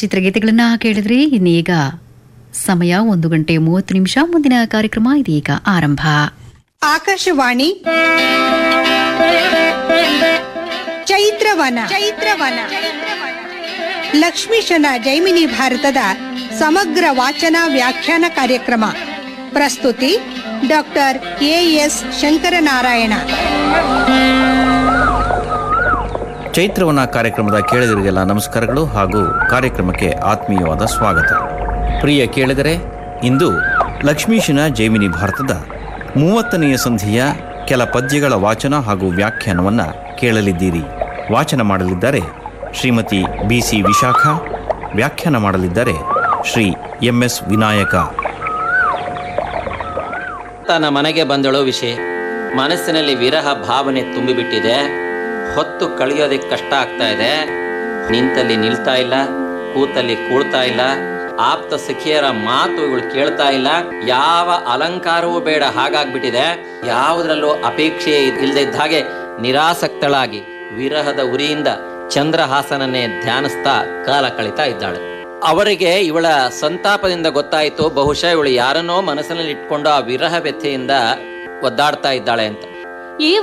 ಚಿತ್ರಗೀತೆಗಳನ್ನ ಕೇಳಿದ್ರಿ ಇನ್ನೀಗ ಸಮಯ ಒಂದು ಗಂಟೆ ಮೂವತ್ತು ನಿಮಿಷ ಮುಂದಿನ ಕಾರ್ಯಕ್ರಮ ಇದೀಗ ಆರಂಭ ಆಕಾಶವಾಣಿ ಚೈತ್ರವನ ಚೈತ್ರವನ ಲಕ್ಷ್ಮೀಶನ ಜೈಮಿನಿ ಭಾರತದ ಸಮಗ್ರ ವಾಚನ ವ್ಯಾಖ್ಯಾನ ಕಾರ್ಯಕ್ರಮ ಪ್ರಸ್ತುತಿ ಡಾಕ್ಟರ್ ಎ ಎಸ್ ಶಂಕರನಾರಾಯಣ ಚೈತ್ರವನ ಕಾರ್ಯಕ್ರಮದ ಕೇಳಿದರಿಗೆಲ್ಲ ನಮಸ್ಕಾರಗಳು ಹಾಗೂ ಕಾರ್ಯಕ್ರಮಕ್ಕೆ ಆತ್ಮೀಯವಾದ ಸ್ವಾಗತ ಪ್ರಿಯ ಕೇಳಿದರೆ ಇಂದು ಲಕ್ಷ್ಮೀಶನ ಜೈಮಿನಿ ಭಾರತದ ಮೂವತ್ತನೆಯ ಸಂಧಿಯ ಕೆಲ ಪದ್ಯಗಳ ವಾಚನ ಹಾಗೂ ವ್ಯಾಖ್ಯಾನವನ್ನು ಕೇಳಲಿದ್ದೀರಿ ವಾಚನ ಮಾಡಲಿದ್ದಾರೆ ಶ್ರೀಮತಿ ಬಿ ಸಿ ವಿಶಾಖ ವ್ಯಾಖ್ಯಾನ ಮಾಡಲಿದ್ದಾರೆ ಶ್ರೀ ಎಂ ಎಸ್ ವಿನಾಯಕ ತನ್ನ ಮನೆಗೆ ಬಂದಳೋ ವಿಷಯ ಮನಸ್ಸಿನಲ್ಲಿ ವಿರಹ ಭಾವನೆ ತುಂಬಿಬಿಟ್ಟಿದೆ ಹೊತ್ತು ಕಳೆಯೋದಕ್ಕೆ ಕಷ್ಟ ಆಗ್ತಾ ಇದೆ ನಿಂತಲ್ಲಿ ನಿಲ್ತಾ ಇಲ್ಲ ಕೂತಲ್ಲಿ ಕೂಡ್ತಾ ಇಲ್ಲ ಆಪ್ತ ಸಖಿಯರ ಮಾತು ಇವಳು ಕೇಳ್ತಾ ಇಲ್ಲ ಯಾವ ಅಲಂಕಾರವೂ ಬೇಡ ಹಾಗಾಗ್ಬಿಟ್ಟಿದೆ ಯಾವುದರಲ್ಲೂ ಅಪೇಕ್ಷೆ ಇಲ್ಲದೆ ಇದ್ದ ಹಾಗೆ ನಿರಾಸಕ್ತಳಾಗಿ ವಿರಹದ ಉರಿಯಿಂದ ಚಂದ್ರಹಾಸನನ್ನೇ ಧ್ಯಾನಿಸ್ತಾ ಕಾಲ ಕಳೀತಾ ಇದ್ದಾಳೆ ಅವರಿಗೆ ಇವಳ ಸಂತಾಪದಿಂದ ಗೊತ್ತಾಯಿತು ಬಹುಶಃ ಇವಳು ಯಾರನ್ನೋ ಮನಸ್ಸಿನಲ್ಲಿ ಇಟ್ಕೊಂಡು ಆ ವಿರಹ ವ್ಯಥೆಯಿಂದ ಒದ್ದಾಡ್ತಾ ಇದ್ದಾಳೆ ಅಂತ ಈ